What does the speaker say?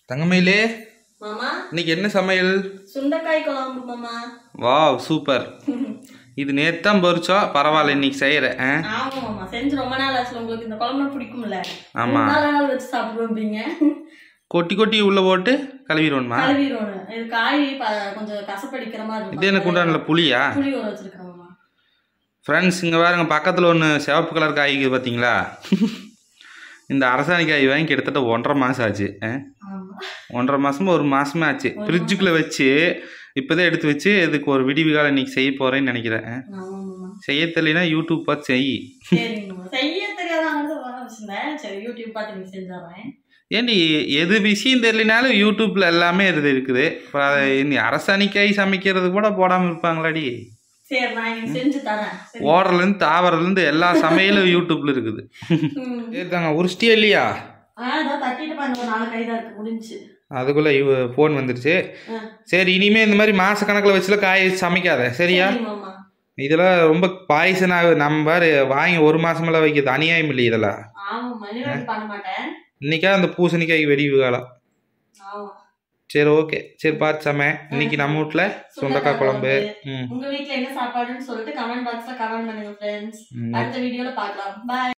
தங்கமயிலே மாமா இன்னைக்கு என்ன சமையல் சுண்டைக்காய் குழம்பு மாமா வாவ் சூப்பர் இது நேத்து தான் பொரிச்சோம் பரவாயில்ல இன்னைக்கு செய்யறேன் ஆ? ஆமா மாமா செஞ்சு ரொம்ப நாள் ஆச்சு உங்களுக்கு இந்த குழம்பு பிடிக்கும்ல ஆமா. ரொம்ப நாள் நாள் வச்சு சாப்பிடுவீங்க கொட்டி கொட்டி உள்ள போட்டு கழுவிடுவோமா கழுவிடுவோம் இது காய் ப- கொஞ்சம் கசப்படிக்கிற மாதிரி இது என்ன இருக்கும் குண்டான்ல புளியா புளி ஊற வச்சிருக்கிறேன் மாமா ஃப்ரெண்ட்ஸ் இங்கே பாருங்க பக்கத்தில் ஒன்று சிவப்பு கலர் காய்க்கு பார்த்தீங்களா இந்த அரசாணி காய் வாங்கி கிட்டத்தட்ட ஒன்றரை மாதம் ஆச்சு ஆ? ஆமா ஒன்றரை மாதமும் ஒரு மாதமே ஆச்சு ஃப்ரிட்ஜுக்குள்ளே வச்சு இப்போதான் எடுத்து வச்சு இதுக்கு ஒரு விடிவு காலம் இன்னைக்கு செய்ய போகிறேன்னு நினைக்கிறேன் ஆ? ஆமா மாமா செய்ய தெரியலனா யூடியூப் பார்த்து செய் சரிங்க மாமா செய்ய தெரியாதாங்கிறது வர வச்சிருந்தேன் சரி யூடியூப் பார்த்து நீங்க செஞ்சாரேன் ஏண்டி எது விஷயம் தெரியலனாலும் யூடியூப்ல எல்லாமே இது இருக்குது அப்புறம் அதை இனி அரசாணிக்காய் சமைக்கிறது கூட போடாமல் இருப்பாங்களாடி சரி நான் இன்னைக்கு செஞ்சு தரேன் சரி. ஓடுறதுலேருந்து தாவறதுலேருந்து எல்லா சமையலும் யூடியூப்ல இருக்குது ம். சரி தாங்க உரிச்சிட்டியா இல்லையா ஆ இதோ தட்டிட்டு பாருங்க ஒரு நாலு கைதா இருக்கு முடிஞ்சு அதுக்குள்ளே ஃபோன் வந்துருச்சு ஆ. சரி இனிமே இந்த மாதிரி மாச கணக்கில் வச்சுல காய் சமைக்காத சரியா சரி மாமா இதெல்லாம் ரொம்ப பாய்சன் ஆகுது நம்ம பாரு வாங்கி ஒரு மாசமெல்லாம் வைக்கிறது அநியாயம் இல்லை இதெல்லாம் ஆமா மணி பண்ண மாட்டேன் இன்னைக்கா அந்த பூசணிக்காய் வெடிவு காலம் ஆமா சரி ஓகே சரி பார்த்து சமை இன்னைக்கு நம்ம வீட்டில் சுண்டக்காய் குழம்பு ம் உங்க வீட்ல என்ன சாப்பாடுன்னு சொல்லிட்டு கமெண்ட் பாக்ஸ்ல கமெண்ட் பண்ணுங்க ஃப்ரெண்ட்ஸ் ம். அடுத்த வீடியோல பார்க்கலாம் பாய்